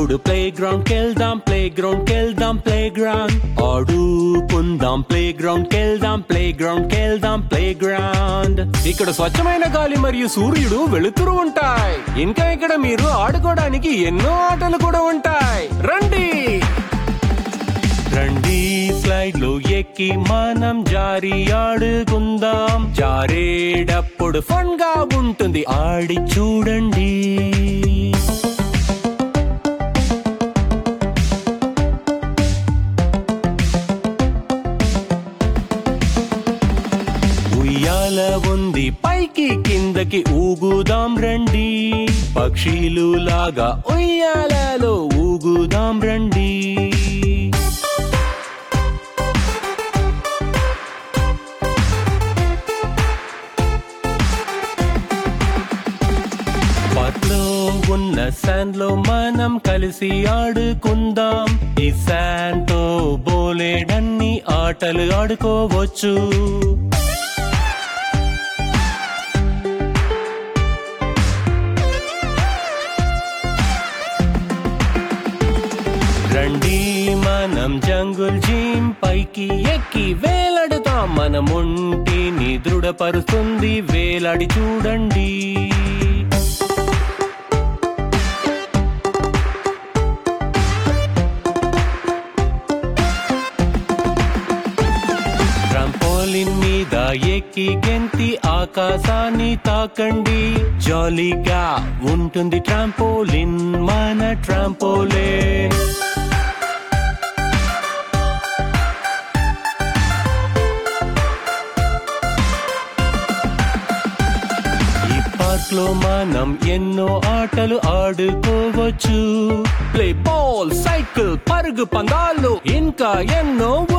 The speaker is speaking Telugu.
ఇప్పుడు ప్లే గ్రౌండ్ కెళ్దాం ప్లే గ్రౌండ్ కెళ్దాం ప్లే గ్రౌండ్ ఆడుకుందాం ప్లే గ్రౌండ్ కెళ్దాం ప్లే గ్రౌండ్ కెళ్దాం ప్లే గ్రౌండ్ ఇక్కడ స్వచ్ఛమైన గాలి మరియు సూర్యుడు వెలుతురు ఉంటాయి ఇంకా ఇక్కడ మీరు ఆడుకోవడానికి ఎన్నో ఆటలు కూడా ఉంటాయి రండి రండి స్లైడ్ లో ఎక్కి మనం జారి ఆడుకుందాం జారేటప్పుడు ఫన్ గా ఉంటుంది ఆడి చూడండి ఉయ్యాల ఉంది పైకి కిందకి ఊగుదాం రండి పక్షులు లాగా ఉయ్యాలలో ఊగుదాం రండి పార్క్లో ఉన్న శాండ్ లో మనం కలిసి ఆడుకుందాం ఈ శాండ్ తో బోలేడన్ని ఆటలు ఆడుకోవచ్చు రండి మనం జంగుల్ జీమ్ పైకి ఎక్కి వేలాడుతాం మన ఒంటిని దృఢపరుస్తుంది వేలాడి చూడండి ట్రంపోలిన్ మీద ఎక్కి గెంతి ఆకాశాన్ని తాకండి జాలీగా ఉంటుంది ట్రాంపోలిన్ మన ట్రాంపోలిన్ ఈ పార్క్ లో మనం ఎన్నో ఆటలు ఆడుకోవచ్చు ప్లే బాల్ సైకిల్ పరుగు పందాలు ఇంకా ఎన్నో